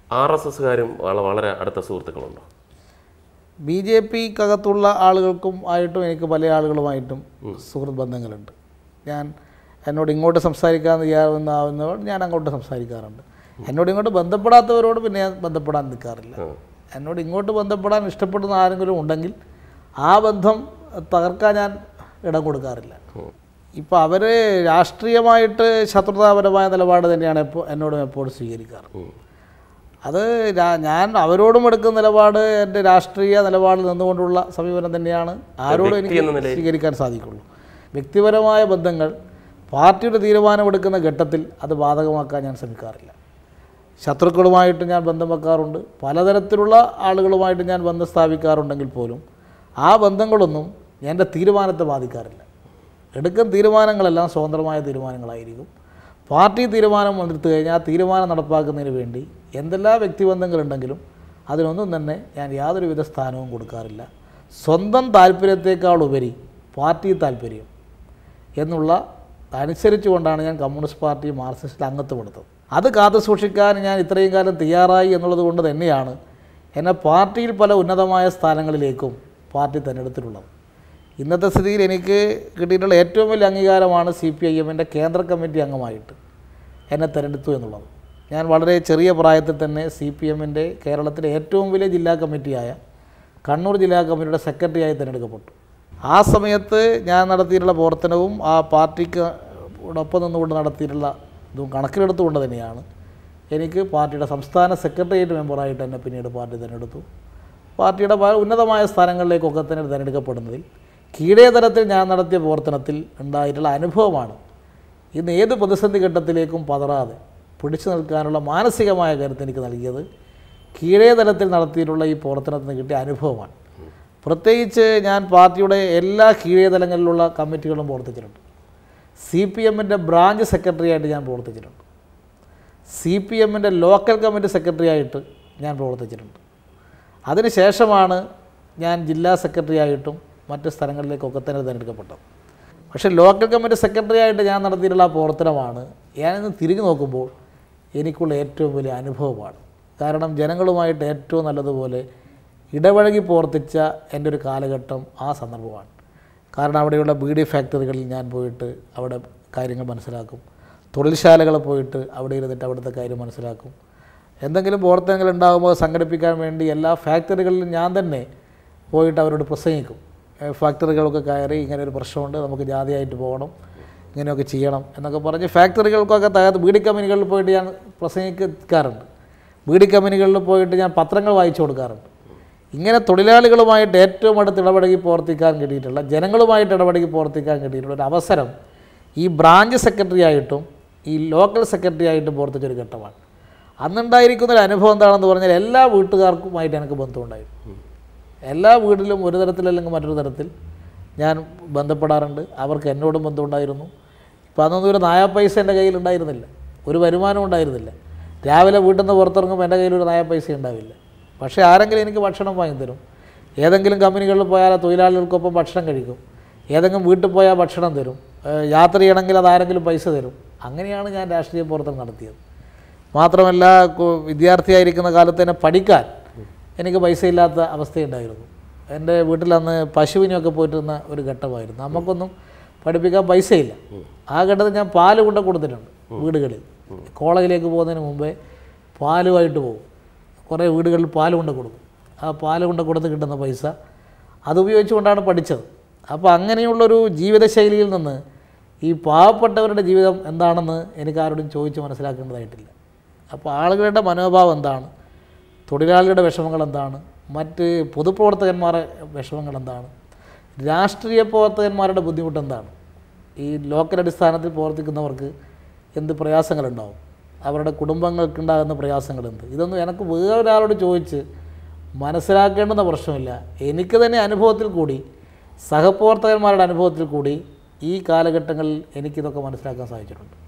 R S എസ്സുകാരും വളരെ അടുത്ത സുഹൃത്തുക്കളുണ്ടോ B J പിക്കകത്തുള്ള ആളുകൾക്കും ആയിട്ടും എനിക്ക് പല ആളുകളുമായിട്ടും സുഹൃത്ത് ബന്ധങ്ങളുണ്ട് ഞാൻ എന്നോട് ഇങ്ങോട്ട് സംസാരിക്കാൻ തയ്യാറാവുന്നവർ ഞാൻ അങ്ങോട്ട് സംസാരിക്കാറുണ്ട് എന്നോട് ഇങ്ങോട്ട് ബന്ധപ്പെടാത്തവരോട് പിന്നെ ഞാൻ ബന്ധപ്പെടാൻ നിൽക്കാറില്ല ഉം. എന്നോട് ഇങ്ങോട്ട് ബന്ധപ്പെടാൻ ഇഷ്ടപ്പെടുന്ന ആരെങ്കിലും ഉണ്ടെങ്കിൽ ആ ബന്ധം തകർക്കാൻ ഞാൻ ഇടം കൊടുക്കാറില്ല ഇപ്പോൾ അവർ രാഷ്ട്രീയമായിട്ട് ശത്രുതാപരമായ നിലപാട് തന്നെയാണ് എപ്പോൾ എന്നോടും എപ്പോഴും സ്വീകരിക്കാറ് ഉം. അത് രാ- ഞാൻ അവരോടും എടുക്കുന്ന നിലപാട് എൻ്റെ രാഷ്ട്രീയ നിലപാടിൽ നിന്നുകൊണ്ടുള്ള സമീപനം തന്നെയാണ് ആരോടും എനിക്ക് എന്ന നിലയിൽ. സ്വീകരിക്കാൻ സാധിക്കുള്ളൂ വ്യക്തിപരമായ ബന്ധങ്ങൾ പാർട്ടിയുടെ തീരുമാനമെടുക്കുന്ന ഘട്ടത്തിൽ അത് ബാധകമാക്കാൻ ഞാൻ ശ്രമിക്കാറില്ല ശത്രുക്കളുമായിട്ട് ഞാൻ ബന്ധം വെക്കാറുണ്ട് പലതരത്തിലുള്ള ആളുകളുമായിട്ട് ഞാൻ ബന്ധം സ്ഥാപിക്കാറുണ്ടെങ്കിൽ പോലും ആ ബന്ധങ്ങളൊന്നും എൻ്റെ തീരുമാനത്തെ ബാധിക്കാറില്ല എടുക്കുന്ന തീരുമാനങ്ങളെല്ലാം സ്വതന്ത്രമായ തീരുമാനങ്ങളായിരിക്കും പാർട്ടി തീരുമാനം എടുത്തു കഴിഞ്ഞാൽ ആ തീരുമാനം നടപ്പാക്കുന്നതിന് വേണ്ടി എന്തെല്ലാം വ്യക്തിബന്ധങ്ങളുണ്ടെങ്കിലും അതിനൊന്നും തന്നെ ഞാൻ യാതൊരുവിധ സ്ഥാനവും കൊടുക്കാറില്ല സ്വന്തം താല്പര്യത്തേക്കാൾ ഉപരി പാർട്ടി താല്പര്യം എന്നുള്ള അനുസരിച്ചുകൊണ്ടാണ് ഞാൻ കമ്മ്യൂണിസ്റ്റ് പാർട്ടി മാർക്സിസ്റ്റിൽ അംഗത്വം എടുത്തത് അത് കാത്തു സൂക്ഷിക്കാൻ ഞാൻ ഇത്രയും കാലം തയ്യാറായി എന്നുള്ളത് കൊണ്ട് തന്നെയാണ് എന്നെ പാർട്ടിയിൽ പല ഉന്നതമായ സ്ഥാനങ്ങളിലേക്കും പാർട്ടി തിരഞ്ഞെടുത്തിട്ടുള്ളത് ഇന്നത്തെ സ്ഥിതിയിൽ എനിക്ക് കിട്ടിയിട്ടുള്ള ഏറ്റവും വലിയ അംഗീകാരമാണ് സി പി ഐ എമ്മിൻ്റെ കേന്ദ്ര കമ്മിറ്റി അംഗമായിട്ട് എന്നെ തിരഞ്ഞെടുത്തു എന്നുള്ളത് ഞാൻ വളരെ ചെറിയ പ്രായത്തിൽ തന്നെ സി പി എമ്മിൻ്റെ കേരളത്തിലെ ഏറ്റവും വലിയ ജില്ലാ കമ്മിറ്റിയായ കണ്ണൂർ ജില്ലാ കമ്മിറ്റിയുടെ സെക്രട്ടറിയായി തിരഞ്ഞെടുക്കപ്പെട്ടു ആ സമയത്ത് ഞാൻ നടത്തിയിട്ടുള്ള പ്രവർത്തനവും ആ പാർട്ടിക്ക് ഒപ്പം നിന്നുകൊണ്ട് നടത്തിയിട്ടുള്ള ഇതും കണക്കിലെടുത്തുകൊണ്ട് തന്നെയാണ് എനിക്ക് പാർട്ടിയുടെ സംസ്ഥാന സെക്രട്ടേറിയറ്റ് മെമ്പറായിട്ട് എന്നെ പിന്നീട് പാർട്ടി തിരഞ്ഞെടുത്തു പാർട്ടിയുടെ പല ഉന്നതമായ സ്ഥാനങ്ങളിലേക്കൊക്കെ തന്നെ തിരഞ്ഞെടുക്കപ്പെടുന്നതിൽ കീഴേ തലത്തിൽ ഞാൻ നടത്തിയ പ്രവർത്തനത്തിൽ ഉണ്ടായിട്ടുള്ള അനുഭവമാണ് ഇന്ന് ഏത് പ്രതിസന്ധി ഘട്ടത്തിലേക്കും പതറാതെ പിടിച്ചു നിൽക്കാനുള്ള മാനസികമായ കരുത്ത് എനിക്ക് നൽകിയത് കീഴേ തലത്തിൽ നടത്തിയിട്ടുള്ള ഈ പ്രവർത്തനത്തിന് കിട്ടിയ അനുഭവമാണ് പ്രത്യേകിച്ച് ഞാൻ പാർട്ടിയുടെ എല്ലാ കീഴേ തലങ്ങളിലുള്ള കമ്മിറ്റികളും പ്രവർത്തിച്ചിട്ടുണ്ട് സി പി എമ്മിൻ്റെ ബ്രാഞ്ച് സെക്രട്ടറി ആയിട്ട് ഞാൻ പ്രവർത്തിച്ചിട്ടുണ്ട് സി പി എമ്മിൻ്റെ ലോക്കൽ കമ്മിറ്റി സെക്രട്ടറി ആയിട്ട് ഞാൻ പ്രവർത്തിച്ചിട്ടുണ്ട് അതിനുശേഷമാണ് ഞാൻ ജില്ലാ സെക്രട്ടറി ആയിട്ടും മറ്റ് സ്ഥലങ്ങളിലേക്കൊക്കെ തന്നെ തിരഞ്ഞെടുക്കപ്പെട്ടത് പക്ഷേ ലോക്കൽ കമ്മിറ്റി സെക്രട്ടറി ആയിട്ട് ഞാൻ നടത്തിയിട്ടുള്ള ആ പ്രവർത്തനമാണ് ഞാനിന്ന് തിരിഞ്ഞു നോക്കുമ്പോൾ എനിക്കുള്ള ഏറ്റവും വലിയ അനുഭവമാണ് കാരണം ജനങ്ങളുമായിട്ട് ഏറ്റവും നല്ലതുപോലെ ഇടപഴകി പ്രവർത്തിച്ച എൻ്റെ ഒരു കാലഘട്ടം ആ സന്ദർഭമാണ് കാരണം അവിടെയുള്ള ബീഡി ഫാക്ടറികളിൽ ഞാൻ പോയിട്ട് അവിടെ കാര്യങ്ങൾ മനസ്സിലാക്കും തൊഴിൽശാലകളിൽ പോയിട്ട് അവിടെ ഇരുന്നിട്ട് അവിടുത്തെ കാര്യം മനസ്സിലാക്കും എന്തെങ്കിലും പ്രവർത്തനങ്ങൾ ഉണ്ടാകുമ്പോൾ സംഘടിപ്പിക്കാൻ വേണ്ടി എല്ലാ ഫാക്ടറികളിലും ഞാൻ തന്നെ പോയിട്ട് അവരോട് പ്രസംഗിക്കും ഏഹ് ഫാക്ടറികളൊക്കെ കയറി ഇങ്ങനെ ഒരു പ്രശ്നമുണ്ട് നമുക്ക് ജാതിയായിട്ട് പോകണം ഇങ്ങനെയൊക്കെ ചെയ്യണം എന്നൊക്കെ പറഞ്ഞ് ഫാക്ടറികൾക്കൊക്കെ തകർത്ത് ബീഡി കമ്പനികളിൽ പോയിട്ട് ഞാൻ പ്രസംഗിക്കാറുണ്ട് ബീഡി കമ്പനികളിൽ പോയിട്ട് ഞാൻ പത്രങ്ങൾ വായിച്ചു കൊടുക്കാറുണ്ട് ഇങ്ങനെ തൊഴിലാളികളുമായിട്ട് ഏറ്റവും അടുത്ത് ഇടപെടകി പ്രവർത്തിക്കാൻ കിട്ടിയിട്ടുള്ള ജനങ്ങളുമായിട്ട് ഇടപെടകി പ്രവർത്തിക്കാൻ കിട്ടിയിട്ടുള്ള ഒരു അവസരം ഈ ബ്രാഞ്ച് സെക്രട്ടറി ആയിട്ടും ഈ ലോക്കൽ സെക്രട്ടറി ആയിട്ടും പ്രവർത്തിച്ചൊരു ഘട്ടമാണ് അന്നുണ്ടായിരിക്കുന്ന ഒരു അനുഭവം എന്താണെന്ന് പറഞ്ഞാൽ എല്ലാ വീട്ടുകാർക്കുമായിട്ട് എനിക്ക് ബന്ധമുണ്ടായിരുന്നു എല്ലാ വീട്ടിലും ഒരു തരത്തിലല്ലെങ്കിൽ മറ്റൊരു തരത്തിൽ ഞാൻ ബന്ധപ്പെടാറുണ്ട് അവർക്ക് എന്നോടും ബന്ധമുണ്ടായിരുന്നു ഇപ്പം അന്നൊന്നും ഒരു നായാ പൈസ എൻ്റെ കയ്യിൽ ഉണ്ടായിരുന്നില്ല ഒരു വരുമാനം ഉണ്ടായിരുന്നില്ല രാവിലെ വീട്ടിൽ നിന്ന് പുറത്തിറങ്ങുമ്പോൾ എൻ്റെ കയ്യിൽ ഒരു നായാ പൈസ ഉണ്ടാവില്ല പക്ഷേ ആരെങ്കിലും എനിക്ക് ഭക്ഷണം വാങ്ങി തരും ഏതെങ്കിലും കമ്പനികളിൽ പോയാൽ ആ തൊഴിലാളികൾക്കൊപ്പം ഭക്ഷണം കഴിക്കും ഏതെങ്കിലും വീട്ടിൽ പോയാൽ ഭക്ഷണം തരും ഏഹ് യാത്ര ചെയ്യണമെങ്കിൽ അത് ആരെങ്കിലും പൈസ തരും അങ്ങനെയാണ് ഞാൻ രാഷ്ട്രീയ പ്രവർത്തനം നടത്തിയത് മാത്രമല്ല കു- വിദ്യാർത്ഥിയായിരിക്കുന്ന കാലത്ത് തന്നെ പഠിക്കാൻ എനിക്ക് പൈസ ഇല്ലാത്ത അവസ്ഥയുണ്ടായിരുന്നു എൻ്റെ വീട്ടിൽ അന്ന് പശുവിനെയൊക്കെ പോയിരുന്ന ഒരു ഘട്ടമായിരുന്നു നമുക്കൊന്നും പഠിപ്പിക്കാൻ പൈസയില്ല ആ ഘട്ടത്തിൽ ഞാൻ പാല് കൊണ്ട് കൊടുത്തിട്ടുണ്ട് വീടുകളിൽ കോളേജിലേക്ക് പോകുന്നതിന് മുമ്പേ പാലുമായിട്ട് പോകും കുറേ വീടുകളിൽ പാല് കൊണ്ട് കൊടുക്കും ആ പാല് കൊണ്ട് കൊടുത്ത് കിട്ടുന്ന പൈസ അതുപയോഗിച്ചുകൊണ്ടാണ് പഠിച്ചത് അപ്പോൾ അങ്ങനെയുള്ളൊരു ജീവിതശൈലിയിൽ നിന്ന് ഈ പാവപ്പെട്ടവരുടെ ജീവിതം എന്താണെന്ന് എനിക്ക് ആരോടും ചോദിച്ച് മനസ്സിലാക്കേണ്ടതായിട്ടില്ല അപ്പോൾ ആളുകളുടെ മനോഭാവം എന്താണ് തൊഴിലാളികളുടെ വിഷമങ്ങൾ എന്താണ് മറ്റ് പൊതുപ്രവർത്തകന്മാരുടെ വിഷമങ്ങൾ എന്താണ് രാഷ്ട്രീയ പ്രവർത്തകന്മാരുടെ ബുദ്ധിമുട്ട് എന്താണ് ഈ ലോക്കൽ അടിസ്ഥാനത്തിൽ പ്രവർത്തിക്കുന്നവർക്ക് എന്ത് പ്രയാസങ്ങളുണ്ടാവും അവരുടെ കുടുംബങ്ങൾക്കുണ്ടാകുന്ന പ്രയാസങ്ങൾ എന്ത് ഇതൊന്നും എനിക്ക് വേറൊരാളോട് ചോദിച്ച് മനസ്സിലാക്കേണ്ടുന്ന പ്രശ്നമില്ല എനിക്ക് തന്നെ അനുഭവത്തിൽ കൂടി സഹപ്രവർത്തകന്മാരുടെ അനുഭവത്തിൽ കൂടി ഈ കാലഘട്ടങ്ങളിൽ എനിക്കിതൊക്കെ മനസ്സിലാക്കാൻ സാധിച്ചിട്ടുണ്ട്